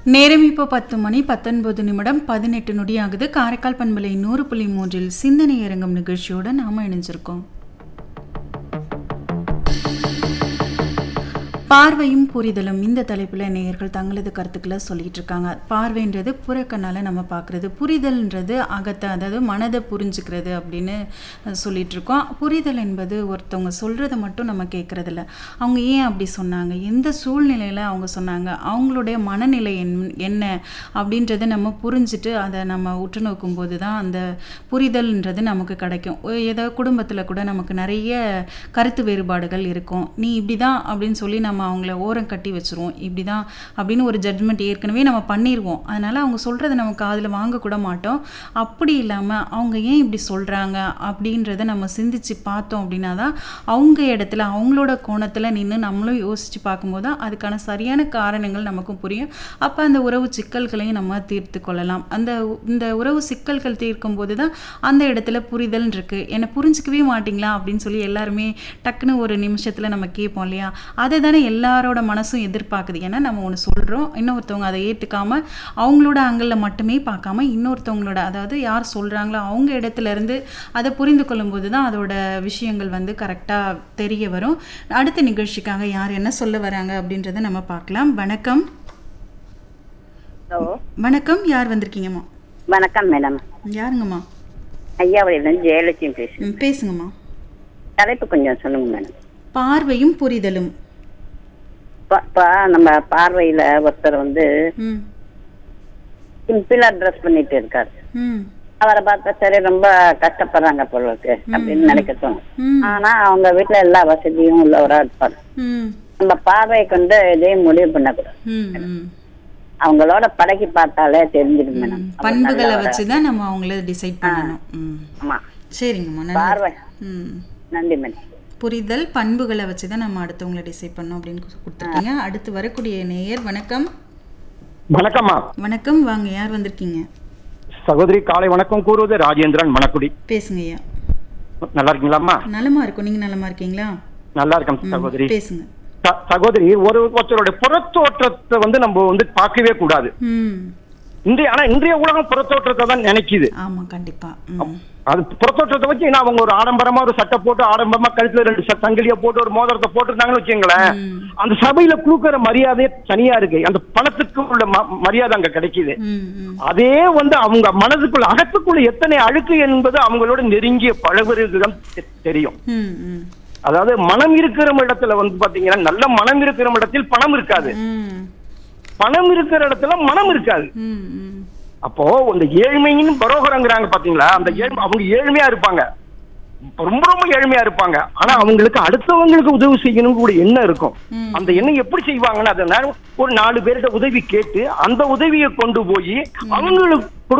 நேரம் இப்போ பத்து மணி பத்தொன்பது நிமிடம் பதினெட்டு நொடி ஆகுது காரைக்கால் பண்பலை நூறு புள்ளி மூன்றில் சிந்தனை அரங்கம் நிகழ்ச்சியோட நாம இணைஞ்சிருக்கோம் பார்வையும் புரிதலும் இந்த தலைப்பில் நேயர்கள் தங்களது கருத்துக்களை சொல்லிட்டு இருக்காங்க பார்வைன்றது புறக்கண்ணால் நம்ம பார்க்குறது புரிதல்ன்றது அகத்தை அதாவது மனதை புரிஞ்சுக்கிறது அப்படின்னு அஹ், சொல்லிட்டு இருக்கோம் புரிதல் என்பது ஒருத்தவங்க சொல்கிறத மட்டும் நம்ம கேட்குறதில்ல அவங்க ஏன் அப்படி சொன்னாங்க எந்த சூழ்நிலையில் அவங்க சொன்னாங்க அவங்களுடைய மனநிலை என் என்ன அப்படின்றத நம்ம புரிஞ்சுட்டு அதை நம்ம உற்று நோக்கும்போது தான் அந்த புரிதல்ன்றது நமக்கு கிடைக்கும் ஒ- ஏதோ குடும்பத்தில் கூட நமக்கு நிறைய கருத்து வேறுபாடுகள் இருக்கும் நீ இப்படி தான் அப்படின்னு சொல்லி நம்ம அவங்கள ஓரம் கட்டி வச்சுருவோம் இப்படி தான் அப்படின்னு ஒரு ஜட்மெண்ட் ஏற்கனவே நம்ம பண்ணிடுவோம் அதனால் அவங்க சொல்கிறத நம்ம காதில் வாங்கக்கூட மாட்டோம் அப்படி இல்லாமல் அவங்க ஏன் இப்படி சொல்கிறாங்க அப்படின்றத நம்ம சிந்திச்சு பார்த்தோம் அப்படின்னா தான் அவங்க இடத்துல அவங்களோட கோணத்தில் நின்று நம்மளும் யோசித்து பார்க்கும்போது தான் அதுக்கான சரியான காரணங்கள் நமக்கும் புரியும் அப்போ அந்த உறவு சிக்கல்களையும் நம்ம தீர்த்து கொள்ளலாம் அந்த உ- இந்த உறவு சிக்கல்கள் தீர்க்கும் போது தான் அந்த இடத்துல புரிதல் இருக்குது என்னை புரிஞ்சுக்கவே மாட்டீங்களா அப்படின்னு சொல்லி எல்லாருமே டக்குன்னு ஒரு நிமிஷத்தில் நம்ம கேட்போம் இல்லையா அதை தானே எல்லாரோட மனசும் எதிர்பார்க்குது ஏன்னா நம்ம ஒன்று சொல்கிறோம் இன்னொருத்தவங்க அதை ஏற்றுக்காம அவங்களோட ஆங்கிளில் மட்டுமே பார்க்காம இன்னொருத்தவங்களோட அதாவது யார் சொல்கிறாங்களோ அவங்க இடத்துல இருந்து அதை புரிந்து கொள்ளும்போது தான் அதோட விஷயங்கள் வந்து கரெக்டாக தெரிய வரும் அடுத்த நிகழ்ச்சிக்காக யார் என்ன சொல்ல வராங்க அப்படின்றத நம்ம பார்க்கலாம் வணக்கம் ஹலோ வணக்கம் யார் வந்திருக்கீங்கம்மா வணக்கம் மேடம் யாருங்கம்மா ஐயாவளியிலேருந்து ஜெயலட்சுமி பேசுகிறேன் ம், பேசுங்கம்மா தலைப்பு கொஞ்சம் சொல்லுங்க மேடம் பார்வையும் புரிதலும் இப்போ நம்ம பார்வையில் ஒருத்தர் வந்து ம் சிம்பிளாக ட்ரெஸ் பண்ணிட்டு இருக்காரு ம் அவரை பார்த்தா சரி ரொம்ப கஷ்டப்படுறாங்க போல இருக்கு அப்படின்னு நினைக்க தோணும் ம் ஆனா அவங்க வீட்டில் எல்லா வசதியும் உள்ளவராக இருப்பார் ம் நம்ம பார்வையை கொண்டு எதையும் முடிவு பண்ணக்கூடாது ம் ம் அவங்களோட பழகி பார்த்தாலே தெரிஞ்சிடும் மேடம் அவர் பண்புகளை நல்லவரா- வச்சு தான் நம்ம அவங்கள டிசைட் பண்ணணும் ம் ஆமா சரிங்கம்மா நல்லது பார்வை ம் நன்றி மேடம் புரிதல் பண்புகளை வச்சு தான் நம்ம அடுத்தவங்களை டிசைட் பண்ணோம் அப்படின்னு கு- கொடுத்துருக்கீங்க அடுத்து வரக்கூடிய நேயர் வணக்கம் வணக்கம்மா வணக்கம் வாங்க யார் வந்திருக்கீங்க சகோதரி காலை வணக்கம் கூறுவது ராஜேந்திரன் மணக்குடி பேசுங்க ஐயா நல்லா இருக்கீங்களாம்மா நலமா இருக்கும் நீங்க நலமா இருக்கீங்களா நல்லா இருக்கேன் ம், சகோதரி பேசுங்க ச- சகோதரி ஒரு ஒருத்தருடைய புறத்தோற்றத்தை வந்து நம்ம வந்து பார்க்கவே கூடாது ம் இன்றைய ஆனா இன்றைய உலகம் புறத்தோற்றத்தை தான் நினைக்குது ஆமா கண்டிப்பா ம் அது புறத்தோற்றத்தை வச்சு ஏன்னா அவங்க ஒரு ஆடம்பரமா ஒரு சட்டை போட்டு ஆடம்பரமா கழுத்துல ரெண்டு ச- சங்கிலியை போட்டு ஒரு மோதிரத்தை போட்டுருந்தாங்கன்னு வச்சுங்களேன் ம். அந்த சபையில கொடுக்குற மரியாதையே தனியா இருக்கு அந்த பணத்துக்கு உள்ள ம- மரியாதை அங்க கிடைக்குது ம் ம் அதே வந்து அவங்க மனதுக்குள்ள அகத்துக்குள்ள எத்தனை அழுக்கு என்பது அவங்களோட நெருங்கிய பழகுறதுக்கு தான் தெ- தெரியும் ம் ம் அதாவது மனம் இருக்கிற இடத்துல வந்து பாத்தீங்கன்னா நல்ல மனம் இருக்கிற இடத்தில் பணம் இருக்காது ம் பணம் இருக்கிற இடத்துல மனம் இருக்காது ம் ம் அப்போ இந்த ஏழ்மைன்னு பரோகரங்கிறாங்க பாத்தீங்களா அந்த ஏழ்மை அவங்க ஏழ்மையா இருப்பாங்க ரொம்ப ரொம்ப ஏழ்மையா இருப்பாங்க ஆனா அவங்களுக்கு அடுத்தவங்களுக்கு உதவி செய்யணும் கூட எண்ணம் இருக்கும் ம். அந்த எண்ணம் எப்படி செய்வாங்கன்னா அதை நேரம் ஒரு நாலு பேர்கிட்ட உதவி கேட்டு அந்த உதவியை கொண்டு போய் அவங்களுக்கு